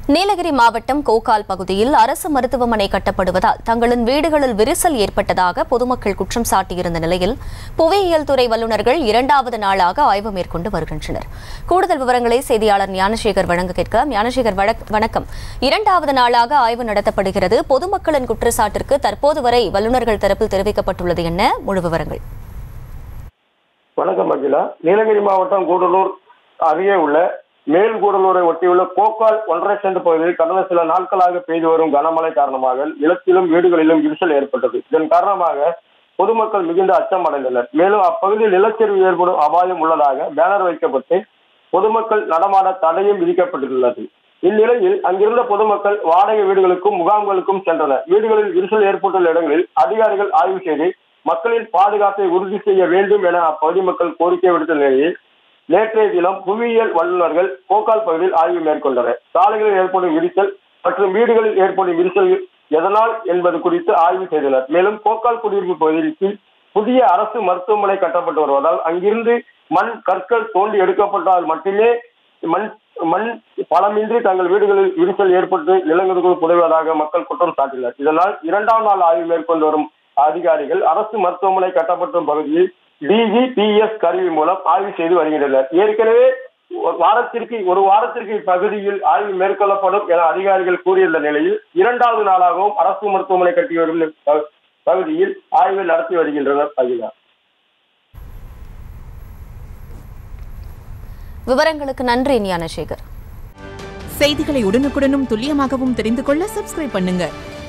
நீலகிரி மாவட்டம் கோகால் பகுதியில் அரசு மருத்துவமனை கட்டப்படுவதால் தங்களின் வீடுகளில் விரிசல் ஏற்பட்டதாக பொதுமக்கள் குற்றம் சாட்டியிருந்த நிலையில் புவியியல் துறை வல்லுநர்கள் இரண்டாவது நாளாக ஆய்வு மேற்கொண்டு வருகின்றனர் கூடுதல் விவரங்களை செய்தியாளர் ஞானசேகர் வழங்க கேட்கலாம் ஞானசேகர் வணக்- வணக்கம் இரண்டாவது நாளாக ஆய்வு நடத்தப்படுகிறது பொதுமக்களின் குற்றச்சாட்டிற்கு தற்போது வரை வல்லுநர்கள் தரப்பில் தெரிவிக்கப்பட்டுள்ளது என்ன முழு விவரங்கள் வணக்கம் அகிலா நீலகிரி மாவட்டம் கூடலூர் அருகே உள்ள மேல் கூடலூரை ஒட்டியுள்ள கோக்கால் ஒன்றரை சென்ட் பகுதியில் கடந்த சில நாட்களாக பெய்து வரும் கனமழை காரணமாக நிலத்திலும் வீடுகளிலும் விரிசல் ஏற்பட்டது இதன் காரணமாக பொதுமக்கள் மிகுந்த அச்சம் அடைந்தனர் மேலும் அப்பகுதியில் நிலச்சரிவு ஏற்படும் அபாயம் உள்ளதாக பேனர் வைக்கப்பட்டு பொதுமக்கள் நடமாட தடையும் விதிக்கப்பட்டுள்ளது இந்நிலையில் அங்கிருந்த பொதுமக்கள் வாடகை வீடுகளுக்கும் முகாம்களுக்கும் சென்றனர் வீடுகளில் விரிசல் ஏற்பட்டுள்ள இடங்களில் அதிகாரிகள் ஆய்வு செய்து மக்களின் பாதுகாப்பை உறுதி செய்ய வேண்டும் என அப்பகுதி மக்கள் கோரிக்கை விடுத்த நிலையில் நேற்றைய தினம் புவியியல் வல்லுநர்கள் கோக்கால் பகுதியில் ஆய்வு மேற்கொண்டனர் சாலைகளில் ஏற்படும் விரிசல் மற்றும் வீடுகளில் ஏற்படும் விரிசல் எதனால் என்பது குறித்து ஆய்வு செய்தனர் மேலும் கோக்கால் குடியிருப்பு பகுதியில் கீழ் புதிய அரசு மருத்துவமனை கட்டப்பட்டு வருவதால் அங்கிருந்து மண் கற்கள் தோண்டி எடுக்கப்பட்டால் மட்டுமே மண் மண் பலமின்றி தங்கள் வீடுகளில் விரிசல் ஏற்பட்டு நிலங்களுக்கு புதைவதாக மக்கள் குற்றம் சாட்டினர் இதனால் இரண்டாம் நாள் ஆய்வு மேற்கொண்டு வரும் அதிகாரிகள் அரசு மருத்துவமனை கட்டப்பட்ட பகுதியில் டிஜிபிஎஸ் கருவி மூலம் ஆய்வு செய்து வருகின்றனர் ஏற்கனவே ஒரு வாரத்திற்கு ஒரு வாரத்திற்கு இப்பகுதியில் ஆய்வு மேற்கொள்ளப்படும் என அதிகாரிகள் கூறியிருந்த நிலையில் இரண்டாவது நாளாகவும் அரசு மருத்துவமனை கட்டி வரும் ப- பகுதியில் ஆய்வு நடத்தி வருகின்றனர் அகிலா விவரங்களுக்கு நன்றி ஞானசேகர் செய்திகளை உடனுக்குடனும் துல்லியமாகவும் தெரிந்து கொள்ள சப்ஸ்கிரைப் பண்ணுங்க